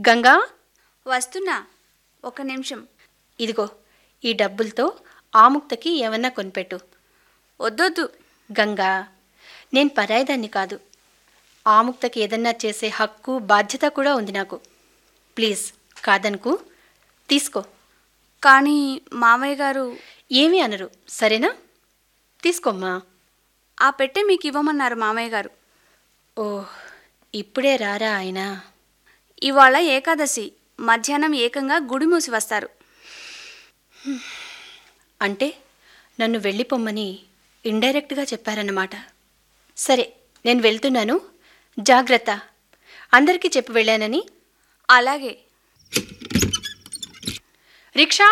గంగా వస్తున్నా ఒక నిమిషం ఇదిగో ఈ డబ్బులతో ఆముక్తకి ఏమన్నా కొనిపెట్టు వద్దొద్దు గంగా నేను పరాయిదాన్ని కాదు ఆముక్తకి ఏదన్నా చేసే హక్కు బాధ్యత కూడా ఉంది నాకు ప్లీజ్ కాదనుకు తీసుకో కానీ మామయ్య గారు ఏమీ అనరు సరేనా తీసుకోమ్మా ఆ పెట్టె మీకు ఇవ్వమన్నారు మామయ్య గారు ఓ ఇప్పుడే రారా ఆయన ఇవాళ ఏకాదశి మధ్యాహ్నం ఏకంగా గుడి మూసి వస్తారు అంటే నన్ను వెళ్ళిపోమ్మని ఇండైరెక్ట్గా చెప్పారన్నమాట సరే నేను వెళ్తున్నాను జాగ్రత్త అందరికీ చెప్పి వెళ్ళానని అలాగే రిక్షా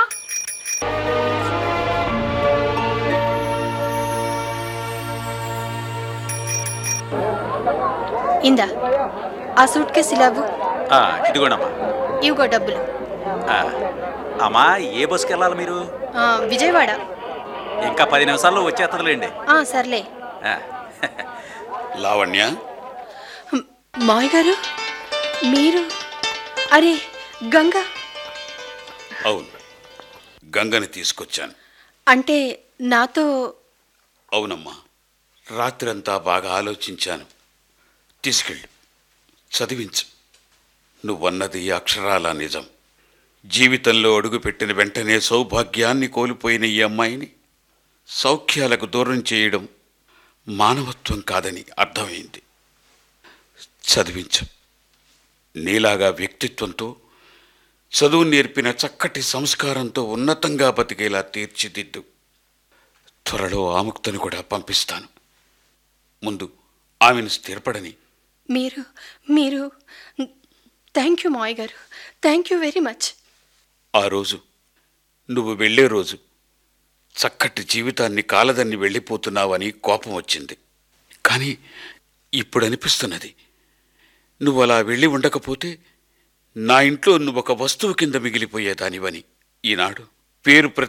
ఇందా ఆ సూట్ కేసు ఇలావు ఆ, ఇదిగోండమ్మా ఇవిగో డబ్బులు ఆ, అమ్మా ఏ బస్కి వెళ్ళాలి మీరు ఆ, విజయవాడ ఇంకా పది నిమిషాల్లో వచ్చేస్తుందిలేండి ఆ, సర్లే ఆ, లావణ్య హ్మ్, మావయ్య గారు మీరు అరే గంగ అవును గంగని తీసుకొచ్చాను అంటే నాతో అవునమ్మా రాత్రంతా బాగా ఆలోచించాను తీసుకెళ్ళు చదివించు నువ్వన్నది అక్షరాల నిజం జీవితంలో అడుగుపెట్టిన వెంటనే సౌభాగ్యాన్ని కోల్పోయిన ఈ అమ్మాయిని సౌఖ్యాలకు దూరం చేయడం మానవత్వం కాదని అర్థమైంది చదివించు నీలాగా వ్యక్తిత్వంతో చదువు నేర్పిన చక్కటి సంస్కారంతో ఉన్నతంగా బతికేలా తీర్చిదిద్దు త్వరలో ఆముక్తను కూడా పంపిస్తాను ముందు ఆమెను స్థిరపడని మీరు మీరు థ్యాంక్ యూ మావయ్య గారు థ్యాంక్ యూ వెరీ మచ్ ఆ రోజు నువ్వు వెళ్ళే రోజు చక్కటి జీవితాన్ని కాలదన్ని వెళ్ళిపోతున్నావని కోపం వచ్చింది కానీ ఇప్పుడు అనిపిస్తున్నది నువ్వు అలా వెళ్ళి ఉండకపోతే నా ఇంట్లో నువ్వు ఒక వస్తువు కింద మిగిలిపోయేదానివని ఈనాడు పేరు ప్రతి